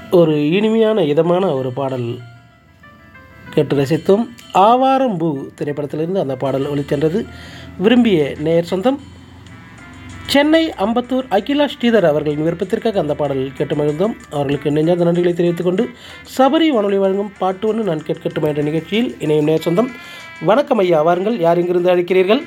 ஒரு இனிமையான இதமான ஒரு பாடல் கேட்டு ரசித்தோம் ஆவாரம்பூ திரைப்படத்திலிருந்து அந்த பாடல் ஒளிச்சென்றது விரும்பிய நேயர் சொந்தம் சென்னை அம்பத்தூர் அகிலா ஸ்ரீதர் அவர்களின் விருப்பத்திற்காக அந்த பாடல் கேட்டு மகிழ்ந்தோம் அவர்களுக்கு நெஞ்சார்ந்த நன்றிகளை தெரிவித்துக் கொண்டு சபரி வானொலி வழங்கும் பாட்டு ஒன்று நான் கேட்கட்டும் என்ற நிகழ்ச்சியில் இணையும் நேர் சொந்தம் வணக்கம் ஐயா வாருங்கள் யார் இங்கிருந்து அழைக்கிறீர்கள்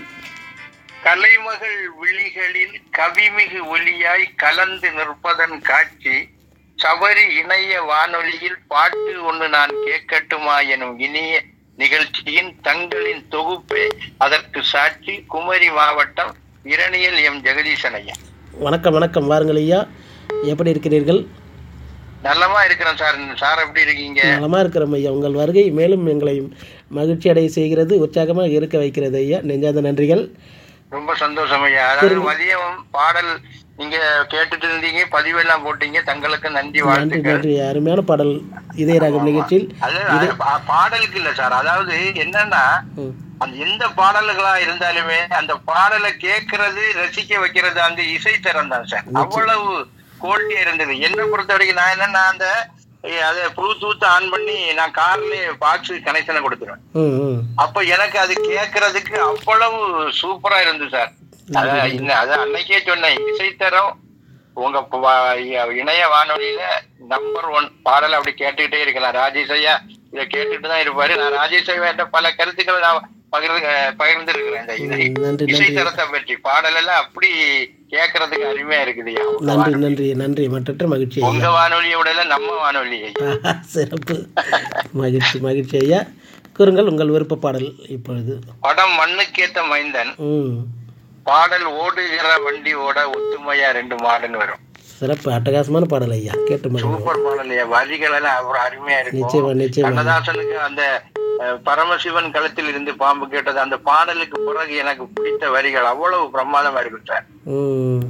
கலைமகள் விழிகளில் கவிமிகு ஒலியாய் கலந்து நிற்பதன் காட்சி சபரி இணைய வானொலியில் பாட்டு ஒன்று நான் கேட்கட்டுமா எனும் இனிய நிகழ்ச்சியின் தங்களின் தொகுப்பே அதற்கு சாட்சி குமரி மாவட்டம் இரணியல் எம் ஜெகதீசன் ஐயா வணக்கம் வணக்கம் வாருங்கள் ஐயா எப்படி இருக்கிறீர்கள் நல்லமா இருக்கிறேன் சார் சார் எப்படி இருக்கீங்க நலமாக இருக்கிறோம் ஐயா உங்கள் வருகை மேலும் எங்களை மகிழ்ச்சி அடைய செய்கிறது உற்சாகமாக இருக்க வைக்கிறது ஐயா நெஞ்சார்ந்த நன்றிகள் ரொம்ப சந்தோஷம் ஐயா அதாவது மதியம் பாடல் நீங்க கேட்டுட்டு இருந்தீங்க பதிவெல்லாம் போட்டீங்க தங்களுக்கு நன்றி நன்றி வாழ்த்துக்கள் நன்றி அருமையான பாடல் இதய ராகம் நிகழ்ச்சியில் அது அது பா- பாடலுக்கு இல்ல சார் அதாவது என்னன்னா ம், அந்த எந்த பாடல்களா இருந்தாலுமே அந்த பாடலை கேட்கறது ரசிக்க வைக்கிறது அந்த இசைத்தரம் தான் சார் அவ்வளவு குவாலிட்டியா இருந்தது என்னை பொறுத்த வரைக்கும் நான் என்னன்னா அந்த eh, அதை ப்ளூடூத் ஆன் பண்ணி நான் கார்லயே பாக்ஸ் கனெக்ஷனை கொடுத்துருவேன் ம், ம். அப்ப எனக்கு அது கேட்கறதுக்கு அவ்வளவு சூப்பரா இருந்தது சார் அதான் இன்ன- அதான் அன்னைக்கே சொன்னேன் இசைத்தரம் உங்க ப- வா- இணைய வானொலியில நம்பர் ஒன் பாடல் அப்படி கேட்டுக்கிட்டே இருக்கலாம் ராஜேஷ் ஐயா இதை கேட்டுட்டு தான் இருப்பாரு நான் ராஜேஷ் ஐயா பல கருத்துக்களை நான் பகிர்ந்து பகிர்ந்து இருக்கிறேன் இந்த இதை- நன்றி நன்றி இசைத்தரத்தை பற்றி பாடல் எல்லாம் அப்படி கேட்கறதுக்கு அருமையா இருக்குது ஐயா. உங்க நன்றி வானொலி. நன்றி நன்றி மற்றற்ற மகிழ்ச்சி ஐயா உங்க வானொலியோட எல்லாம் நம்ம வானொலி ஐயா. சிறப்பு மகிழ்ச்சி மகிழ்ச்சி ஐயா கூறுங்கள் உங்கள் விருப்ப பாடல் இப்பொழுது படம் மண்ணுக்கேத்த மைந்தன் ம் பாடல் ஓடுகிற வண்டி ஓட ஒத்துமையா ரெண்டு மாடுன்னு வரும் சிறப்பு அட்டகாசமான பாடல் ஐயா கேட்டு மகிழ்வு சூப்பர் பாடல் ஐயா வரிகள் எல்லாம் அவ்வளவு அருமையா இருக்கும் நிச்சயமா நிச்சயமா கண்ணதாசனுக்கு அந்த அஹ், பரமசிவன் களத்தில் இருந்து பாம்பு கேட்டது அந்த பாடலுக்கு பிறகு எனக்கு பிடித்த வரிகள் அவ்வளவு பிரமாதமா இருக்கும் சார் ம்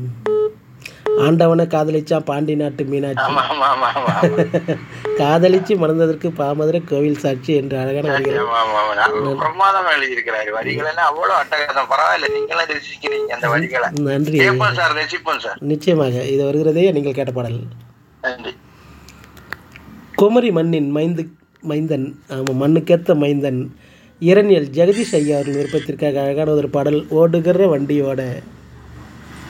ஆண்டவனை காதலிச்சான் பாண்டி நாட்டு மீனாட்சி ஆமா ஆமா ஆமா ஆமா ஆமா. காதலிச்சு மணந்ததற்கு பாமதுரை கோவில் சாட்சி என்று அழகான வரிகள் ஆமா, ஆமா, ஆமா. அவ்வளவு பிரமாதமா எழுதியிருக்கிறாரு வரிகள் எல்லாம் அவ்வளவு அட்டகாசம் பரவாயில்ல நீங்களும் ரசிக்கிறீங்க அந்த வரிகளை நன்றி ஐயா. கேட்போம் சார் ரசிப்போம் சார் நிச்சயமாக இது வருகிறதே நீங்கள் கேட்ட பாடல் நன்றி குமரி மண்ணின் மைந்து மைந்தன் ஆமாம் மண்ணுக்கேத்த மைந்தன் இரணியல் ஜெகதீஷ் ஐயா அவர்கள் விருப்பத்திற்காக அழகான ஒரு பாடல் ஓடுகிற வண்டியோட